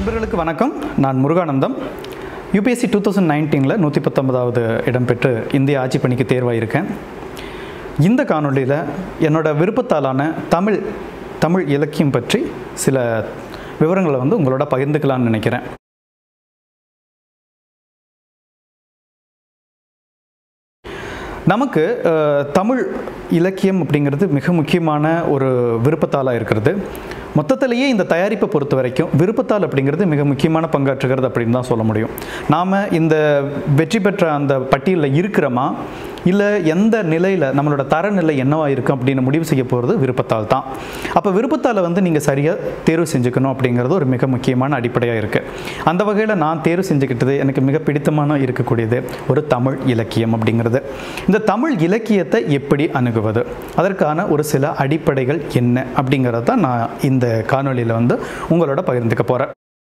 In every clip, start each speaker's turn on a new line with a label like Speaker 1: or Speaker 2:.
Speaker 1: நண்பர்களுக்கு வணக்கம் நான் முருகானந்தம் யூபிஎஸ்சி டூ தௌசண்ட் நைன்டீனில் நூற்றி பத்தொன்பதாவது இடம் பெற்று இந்திய ஆட்சி பணிக்கு தேர்வாயிருக்கேன் இந்த காணொளியில் என்னோட விருப்பத்தாலான தமிழ் தமிழ் இலக்கியம் பற்றி சில விவரங்களை வந்து உங்களோட பகிர்ந்துக்கலாம்னு நினைக்கிறேன் நமக்கு அஹ், தமிழ் இலக்கியம் அப்படிங்கிறது மிக முக்கியமான ஒரு விருப்பத்தாளாக இருக்கிறது மொத்தத்திலேயே இந்த தயாரிப்பை பொறுத்த வரைக்கும் விருப்பத்தாள் அப்படிங்கிறது மிக முக்கியமான பங்காற்றுகிறது அப்படின்னு தான் சொல்ல முடியும் நாம் இந்த வெற்றி பெற்ற அந்த பட்டியலில் இருக்கிறோமா இல்லை எந்த நிலையில் நம்மளோட தரநிலை என்னவா இருக்கும் அப்படின்னு முடிவு செய்ய போகிறது விருப்பத்தாள் தான் அப்போ விருப்பத்தாளை வந்து நீங்கள் சரியாக தேர்வு செஞ்சுக்கணும் அப்படிங்கிறது ஒரு மிக முக்கியமான அடிப்படையாக இருக்குது அந்த வகையில் நான் தேர்வு செஞ்சுக்கிட்டது எனக்கு மிக பிடித்தமான இருக்கக்கூடியது ஒரு தமிழ் இலக்கியம் அப்படிங்கிறது இந்த தமிழ் இலக்கியத்தை எப்படி அணுகுவது அதற்கான ஒரு சில அடிப்படைகள் என்ன அப்படிங்கிறத தான் நான் இந்த காணொளியில் வந்து உங்களோட பகிர்ந்துக்க போகிறேன்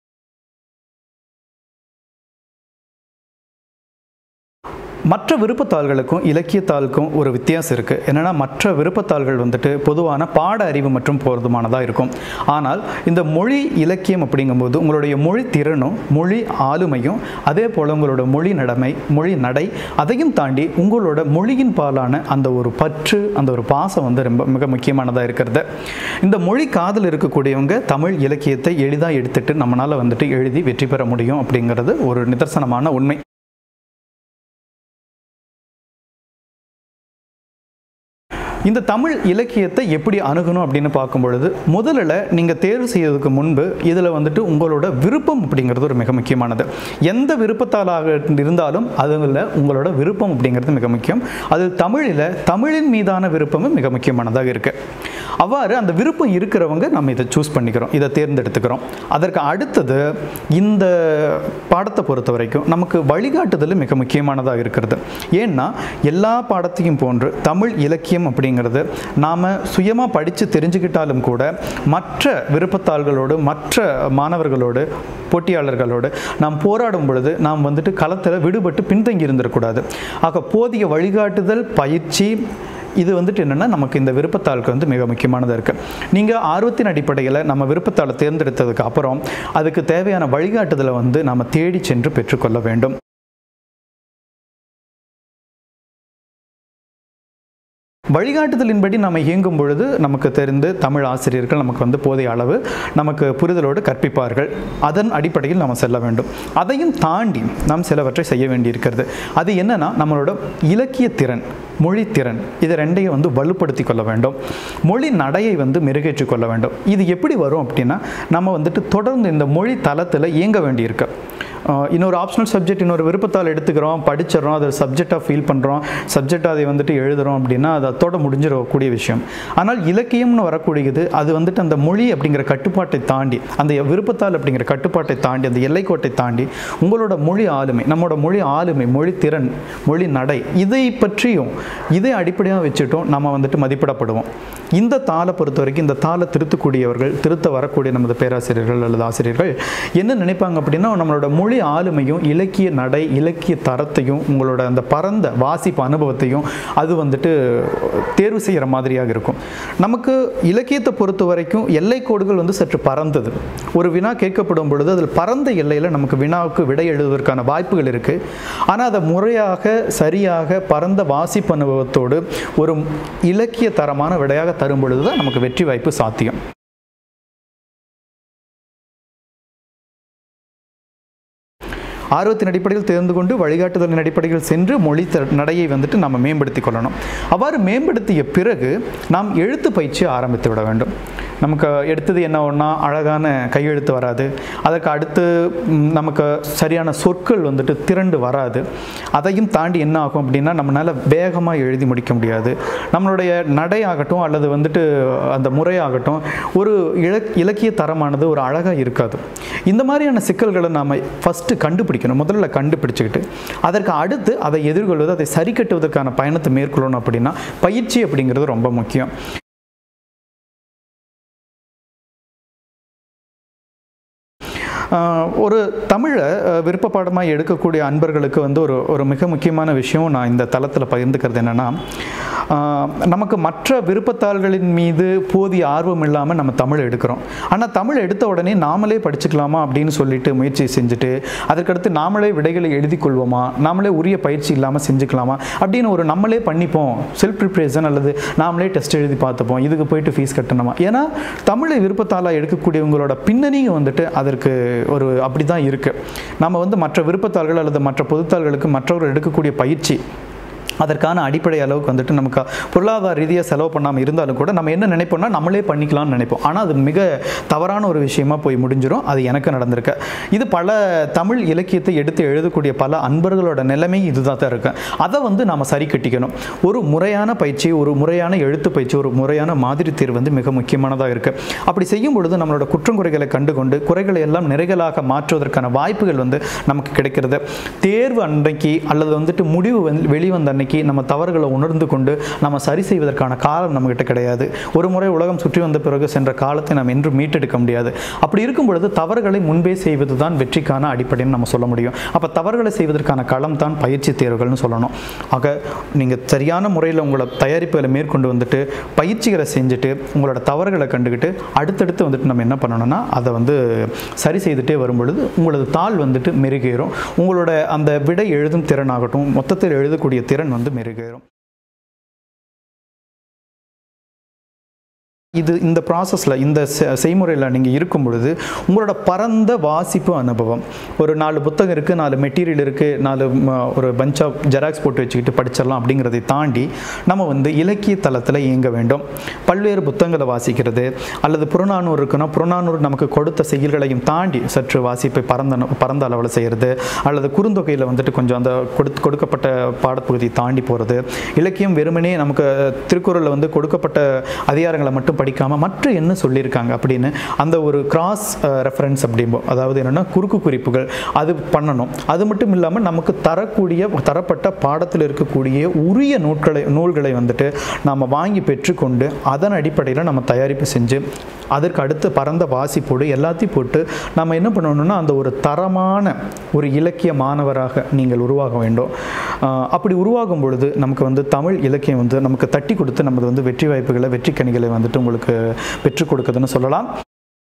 Speaker 1: மற்ற விருப்பத்தாள்களுக்கும் இலக்கியத்தாளுக்கும் ஒரு வித்தியாசம் இருக்குது என்னென்னா மற்ற விருப்பத்தாள்கள் வந்துட்டு பொதுவான பாட அறிவு மற்றும் போதுமானதாக இருக்கும் ஆனால் இந்த மொழி இலக்கியம் அப்படிங்கும்போது உங்களுடைய மொழி திறனும் மொழி ஆளுமையும் அதே போல் உங்களோட மொழி நடமை மொழி நடை அதையும் தாண்டி உங்களோட மொழியின் பாலான அந்த ஒரு பற்று அந்த ஒரு பாசம் வந்து ரொம்ப மிக முக்கியமானதாக இருக்கிறது இந்த மொழி காதல் இருக்கக்கூடியவங்க தமிழ் இலக்கியத்தை எளிதாக எடுத்துட்டு நம்மளால் வந்துட்டு எழுதி வெற்றி பெற முடியும் அப்படிங்கிறது ஒரு நிதர்சனமான உண்மை இந்த தமிழ் இலக்கியத்தை எப்படி அணுகணும் அப்படின்னு பார்க்கும் பொழுது முதல்ல நீங்கள் தேர்வு செய்யறதுக்கு முன்பு இதில் வந்துட்டு உங்களோட விருப்பம் அப்படிங்கிறது ஒரு மிக முக்கியமானது எந்த விருப்பத்தாளாக இருந்தாலும் அதில் உங்களோட விருப்பம் அப்படிங்கிறது மிக முக்கியம் அது தமிழில் தமிழின் மீதான விருப்பமும் மிக முக்கியமானதாக இருக்குது அவ்வாறு அந்த விருப்பம் இருக்கிறவங்க நம்ம இதை சூஸ் பண்ணிக்கிறோம் இதை தேர்ந்தெடுத்துக்கிறோம் அதற்கு அடுத்தது இந்த பாடத்தை பொறுத்த வரைக்கும் நமக்கு வழிகாட்டுதல் மிக முக்கியமானதாக இருக்கிறது ஏன்னா எல்லா பாடத்தையும் போன்று தமிழ் இலக்கியம் அப்படிங்கிறது நாம் சுயமாக படித்து தெரிஞ்சுக்கிட்டாலும் கூட மற்ற விருப்பத்தாள்களோடு மற்ற மாணவர்களோடு போட்டியாளர்களோடு நாம் போராடும் பொழுது நாம் வந்துட்டு களத்தில் விடுபட்டு பின்தங்கி இருந்திடக்கூடாது ஆக போதிய வழிகாட்டுதல் பயிற்சி இது வந்துட்டு என்னென்னா நமக்கு இந்த விருப்பத்தாளுக்கு வந்து மிக முக்கியமானதாக இருக்குது நீங்கள் ஆர்வத்தின் அடிப்படையில் நம்ம விருப்பத்தாளை தேர்ந்தெடுத்ததுக்கு அப்புறம் அதுக்கு தேவையான வழிகாட்டுதலை வந்து நம்ம தேடி சென்று பெற்றுக்கொள்ள வேண்டும் வழிகாட்டுதலின்படி நம்ம இயங்கும் பொழுது நமக்கு தெரிந்து தமிழ் ஆசிரியர்கள் நமக்கு வந்து போதிய அளவு நமக்கு புரிதலோடு கற்பிப்பார்கள் அதன் அடிப்படையில் நாம் செல்ல வேண்டும் அதையும் தாண்டி நாம் சிலவற்றை செய்ய வேண்டியிருக்கிறது அது என்னன்னா நம்மளோட இலக்கிய திறன் மொழி திறன் இது ரெண்டையும் வந்து வலுப்படுத்தி கொள்ள வேண்டும் மொழி நடையை வந்து மெருகேற்றிக் கொள்ள வேண்டும் இது எப்படி வரும் அப்படின்னா நம்ம வந்துட்டு தொடர்ந்து இந்த மொழி தளத்தில் இயங்க வேண்டியிருக்கு ஆஹ் இன்னொரு ஆப்ஷனல் சப்ஜெக்ட் இன்னொரு விருப்பத்தால் எடுத்துக்கிறோம் படிச்சிடறோம் அதை சப்ஜெக்டாக ஃபீல் பண்ணுறோம் சப்ஜெக்டாக அதை வந்துட்டு எழுதுகிறோம் அப்படின்னா அது அத்தோட முடிஞ்சிடக்கூடிய விஷயம் ஆனால் இலக்கியம்னு வரக்கூடியது அது வந்துட்டு அந்த மொழி அப்படிங்கிற கட்டுப்பாட்டை தாண்டி அந்த விருப்பத்தால் அப்படிங்கிற கட்டுப்பாட்டை தாண்டி அந்த எல்லைக்கோட்டை தாண்டி உங்களோட மொழி ஆளுமை நம்மளோட மொழி ஆளுமை மொழி திறன் மொழி நடை இதை பற்றியும் இதை அடிப்படையாக வச்சுட்டும் நம்ம வந்துட்டு மதிப்பிடப்படுவோம் இந்த தாளை பொறுத்த வரைக்கும் இந்த தாளை திருத்தக்கூடியவர்கள் திருத்த வரக்கூடிய நமது பேராசிரியர்கள் அல்லது ஆசிரியர்கள் என்ன நினைப்பாங்க அப்படின்னா நம்மளோட மொழி ஆளுமையும் இலக்கிய நடை இலக்கிய தரத்தையும் உங்களோட அந்த பரந்த வாசிப்பு அனுபவத்தையும் அது வந்துட்டு தேர்வு செய்கிற மாதிரியாக இருக்கும் நமக்கு இலக்கியத்தை பொறுத்த வரைக்கும் எல்லை கோடுகள் வந்து சற்று பறந்தது ஒரு வினா கேட்கப்படும் பொழுது அதில் பரந்த எல்லையில் நமக்கு வினாவுக்கு விடை எழுதுவதற்கான வாய்ப்புகள் இருக்குது ஆனால் அதை முறையாக சரியாக பரந்த வாசிப்பு அனுபவத்தோடு ஒரு இலக்கிய தரமான விடையாக தரும் பொழுது தான் நமக்கு வெற்றி வாய்ப்பு சாத்தியம் ஆர்வத்தின் அடிப்படையில் தேர்ந்து கொண்டு வழிகாட்டுதலின் அடிப்படையில் சென்று மொழி த- நடையை வந்துட்டு நம்ம மேம்படுத்தி கொள்ளணும் அவ்வாறு மேம்படுத்திய பிறகு நாம் எழுத்து பயிற்சி ஆரம்பித்து விட வேண்டும் நமக்கு எடுத்தது என்ன ஒன்றா அழகான கையெழுத்து வராது அதற்கு அடுத்து ம், நமக்கு சரியான சொற்கள் வந்துட்டு திரண்டு வராது அதையும் தாண்டி என்ன ஆகும் அப்படின்னா நம்மளால் வேகமாக எழுதி முடிக்க முடியாது நம்மளுடைய நடை ஆகட்டும் அல்லது வந்துட்டு அந்த முறையாகட்டும் ஒரு இலக் இலக்கிய தரமானது ஒரு அழகாக இருக்காது இந்த மாதிரியான சிக்கல்களை நாம் ஃபஸ்ட்டு கண்டுபிடிக்கணும் முதல்ல கண்டுபிடிச்சிக்கிட்டு அதற்கு அடுத்து அதை எதிர்கொள்வது அதை சரி கட்டுவதற்கான பயணத்தை மேற்கொள்ளணும் அப்படின்னா பயிற்சி அப்படிங்கிறது ரொம்ப முக்கியம் ஆஹ், ஒரு தமிழை அஹ், விருப்ப பாடமாக எடுக்கக்கூடிய அன்பர்களுக்கு வந்து ஒரு ஒரு மிக முக்கியமான விஷயம் நான் இந்த தளத்தில் பகிர்ந்துக்கிறது என்னென்னா நமக்கு மற்ற விருப்பத்தாள்களின் மீது போதிய ஆர்வம் இல்லாமல் நம்ம தமிழ் எடுக்கிறோம் ஆனால் தமிழ் எடுத்த உடனே நாமளே படிச்சுக்கலாமா அப்படின்னு சொல்லிட்டு முயற்சி செஞ்சுட்டு அதற்கடுத்து நாமளே விடைகளை எழுதி கொள்வோமா நாமளே உரிய பயிற்சி இல்லாமல் செஞ்சுக்கலாமா அப்படின்னு ஒரு நம்மளே பண்ணிப்போம் செல்ஃப் ப்ரிப்ரேஷன் அல்லது நாமளே டெஸ்ட் எழுதி பார்த்துப்போம் இதுக்கு போயிட்டு ஃபீஸ் கட்டணுமா ஏன்னா தமிழை விருப்பத்தாளாக எடுக்கக்கூடியவங்களோட பின்னணியும் வந்துட்டு அதற்கு ஒரு அப்படி தான் இருக்குது நம்ம வந்து மற்ற விருப்பத்தாள்கள் அல்லது மற்ற பொதுத்தாள்களுக்கு மற்றவர்கள் எடுக்கக்கூடிய பயிற்சி அதற்கான அடிப்படை அளவுக்கு வந்துட்டு நமக்கு பொருளாதார ரீதியாக செலவு பண்ணாமல் இருந்தாலும் கூட நம்ம என்ன நினைப்போம்னா நம்மளே பண்ணிக்கலாம்னு நினைப்போம் ஆனால் அது மிக தவறான ஒரு விஷயமா போய் முடிஞ்சிடும் அது எனக்கு நடந்திருக்கு இது பல தமிழ் இலக்கியத்தை எடுத்து எழுதக்கூடிய பல அன்பர்களோட நிலைமை இதுதான் தான் இருக்கு அதை வந்து நாம் சரி கட்டிக்கணும் ஒரு முறையான பயிற்சி ஒரு முறையான எழுத்து பயிற்சி ஒரு முறையான மாதிரி தேர்வு வந்து மிக முக்கியமானதாக இருக்குது அப்படி செய்யும் பொழுது நம்மளோட குற்றங்குறைகளை கண்டுகொண்டு குறைகளை எல்லாம் நிறைகளாக மாற்றுவதற்கான வாய்ப்புகள் வந்து நமக்கு கிடைக்கிறது தேர்வு அன்றைக்கு அல்லது வந்துட்டு முடிவு வந்து வெளிவந்த அன்னைக்கு நம்ம தவறுகளை உணர்ந்து கொண்டு நம்ம சரி செய்வதற்கான காலம் நம்மகிட்ட கிடையாது ஒரு முறை உலகம் சுற்றி வந்த பிறகு சென்ற காலத்தை நாம் என்றும் மீட்டெடுக்க முடியாது அப்படி இருக்கும் பொழுது தவறுகளை முன்பே செய்வது தான் வெற்றிக்கான அடிப்படைன்னு நம்ம சொல்ல முடியும் அப்போ தவறுகளை செய்வதற்கான களம் தான் பயிற்சி தேர்வுகள்னு சொல்லணும் ஆக நீங்கள் சரியான முறையில் உங்களோட தயாரிப்புகளை மேற்கொண்டு வந்துட்டு பயிற்சிகளை செஞ்சுட்டு உங்களோட தவறுகளை கண்டுக்கிட்டு அடுத்தடுத்து வந்துட்டு நம்ம என்ன பண்ணணும்னா அதை வந்து சரி செய்துட்டே வரும் பொழுது உங்களது தாள் வந்துட்டு மெருகேறும் உங்களோட அந்த விடை எழுதும் திறன் ஆகட்டும் மொத்தத்தில் எழுதக்கூடிய திறன் வந்து மெருகேறும் இது இந்த ப்ராசஸில் இந்த செ- செய்முறையில் நீங்கள் இருக்கும் பொழுது உங்களோட பரந்த வாசிப்பு அனுபவம் ஒரு நாலு புத்தகம் இருக்குது நாலு மெட்டீரியல் இருக்குது நாலு ம, ஒரு பஞ்ச் ஆஃப் ஜெராக்ஸ் போட்டு வச்சுக்கிட்டு படிச்சிடலாம் அப்படிங்கிறதை தாண்டி நம்ம வந்து இலக்கிய தளத்தில் இயங்க வேண்டும் பல்வேறு புத்தகங்களை வாசிக்கிறது அல்லது புறநானூறு இருக்குன்னா புறநானூறு நமக்கு கொடுத்த செயல்களையும் தாண்டி சற்று வாசிப்பை பரந்த பரந்த அளவில் செய்கிறது அல்லது குறுந்தொகையில் வந்துட்டு கொஞ்சம் அந்த கொடுத்து கொடுக்கப்பட்ட பாடப்பகுதியை தாண்டி போகிறது இலக்கியம் வெறுமனே நமக்கு திருக்குறளில் வந்து கொடுக்கப்பட்ட அதிகாரங்களை மட்டும் படிக்காமல் மற்ற என்ன சொல்லியிருக்காங்க அப்படின்னு அந்த ஒரு கிராஸ் ரெஃபரன்ஸ் அப்படிம்போம் அதாவது என்னென்னா குறுக்கு குறிப்புகள் அது பண்ணணும் அது மட்டும் இல்லாமல் நமக்கு தரக்கூடிய தரப்பட்ட பாடத்தில் இருக்கக்கூடிய உரிய நூட்களை நூல்களை வந்துட்டு நாம் வாங்கி பெற்றுக்கொண்டு அதன் அடிப்படையில் நம்ம தயாரிப்பு செஞ்சு அதற்கு அடுத்து பரந்த வாசிப்போடு எல்லாத்தையும் போட்டு நம்ம என்ன பண்ணணும்னா அந்த ஒரு தரமான ஒரு இலக்கிய மாணவராக நீங்கள் உருவாக வேண்டும் ஆஹ் அப்படி உருவாகும் பொழுது நமக்கு வந்து தமிழ் இலக்கியம் வந்து நமக்கு தட்டி கொடுத்து நமக்கு வந்து வெற்றி வாய்ப்புகளை வெற்றி கனிகளை வந்துட்டு உங்களுக்கு பெற்றுக் கொடுக்குதுன்னு சொல்லலாம்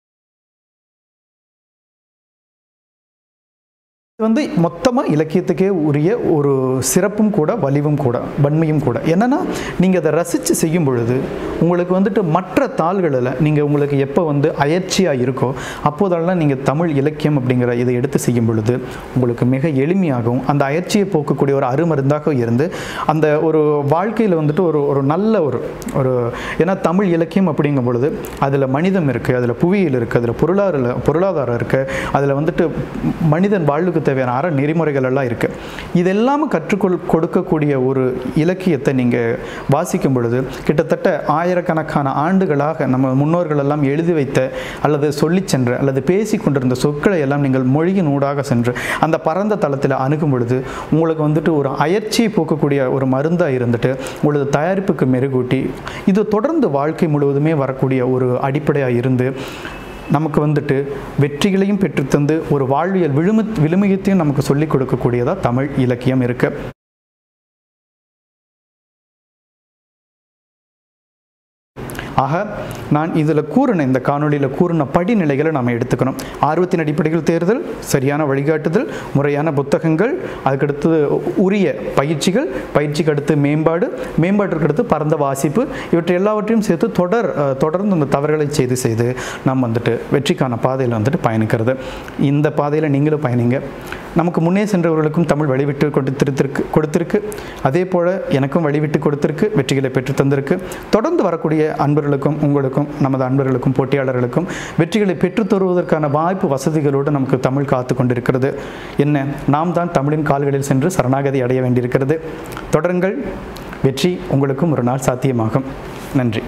Speaker 1: இது வந்து மொத்தமாக இலக்கியத்துக்கே உரிய ஒரு சிறப்பும் கூட வலிவும் கூட வன்மையும் கூட என்னன்னா நீங்கள் அதை ரசித்து செய்யும் பொழுது உங்களுக்கு வந்துட்டு மற்ற தாள்களில் நீங்கள் உங்களுக்கு எப்போ வந்து அயற்சியாக இருக்கோ அப்போதெல்லாம் நீங்கள் தமிழ் இலக்கியம் அப்படிங்கிற இதை எடுத்து செய்யும் பொழுது உங்களுக்கு மிக எளிமையாகவும் அந்த அயற்சியை போக்கக்கூடிய ஒரு அருமருந்தாக இருந்து அந்த ஒரு வாழ்க்கையில் வந்துட்டு ஒரு ஒரு நல்ல ஒரு ஒரு ஏன்னா தமிழ் இலக்கியம் அப்படிங்கும் பொழுது அதில் மனிதம் இருக்குது அதில் புவியியல் இருக்குது அதில் பொருளாதார பொருளாதாரம் இருக்குது அதில் வந்துட்டு மனிதன் வாழ்வுக்கு தேவையான அற நெறிமுறைகள் எல்லாம் இருக்குது இதெல்லாமே கற்றுக்கொள் கொடுக்கக்கூடிய ஒரு இலக்கியத்தை நீங்கள் வாசிக்கும் பொழுது கிட்டத்தட்ட ஆயிரக்கணக்கான ஆண்டுகளாக நம்ம முன்னோர்கள் எல்லாம் எழுதி வைத்த அல்லது சொல்லிச் சென்ற அல்லது பேசி கொண்டிருந்த சொற்களை எல்லாம் நீங்கள் மொழியின் ஊடாக சென்று அந்த பரந்த தளத்தில் அணுகும் பொழுது உங்களுக்கு வந்துட்டு ஒரு அயற்சியை போக்கக்கூடிய ஒரு மருந்தாக இருந்துட்டு உங்களது தயாரிப்புக்கு மெருகூட்டி இது தொடர்ந்து வாழ்க்கை முழுவதுமே வரக்கூடிய ஒரு அடிப்படையாக இருந்து நமக்கு வந்துட்டு வெற்றிகளையும் பெற்றுத்தந்து ஒரு வாழ்வியல் விழுமு விழுமியத்தையும் நமக்கு சொல்லிக் கொடுக்கக்கூடியதாக தமிழ் இலக்கியம் இருக்கு ஆக நான் இதில் கூறின இந்த காணொளியில் கூறின படிநிலைகளை நாம் எடுத்துக்கணும் ஆர்வத்தின் அடிப்படையில் தேர்தல் சரியான வழிகாட்டுதல் முறையான புத்தகங்கள் அதுக்கடுத்து உரிய பயிற்சிகள் பயிற்சிக்கு அடுத்து மேம்பாடு மேம்பாட்டிற்கு அடுத்து பரந்த வாசிப்பு இவற்றை எல்லாவற்றையும் சேர்த்து தொடர் அஹ், தொடர்ந்து இந்த தவறுகளை செய்து செய்து நாம் வந்துட்டு வெற்றிக்கான பாதையில் வந்துட்டு பயணிக்கிறது இந்த பாதையில் நீங்களும் பயணிங்க நமக்கு முன்னே சென்றவர்களுக்கும் தமிழ் வழிவிட்டு கொடுத்திருக்கு கொடுத்திருக்கு அதே போல் எனக்கும் வழிவிட்டு கொடுத்திருக்கு வெற்றிகளை பெற்று தந்திருக்கு தொடர்ந்து வரக்கூடிய அன்பர்களுக்கும் உங்களுக்கும் நமது அன்பர்களுக்கும் போட்டியாளர்களுக்கும் வெற்றிகளை பெற்றுத் தருவதற்கான வாய்ப்பு வசதிகளோடு நமக்கு தமிழ் காத்து கொண்டிருக்கிறது என்ன நாம் தான் தமிழின் கால்களில் சென்று சரணாகதி அடைய வேண்டியிருக்கிறது தொடருங்கள் வெற்றி உங்களுக்கும் ஒரு நாள் சாத்தியமாகும் நன்றி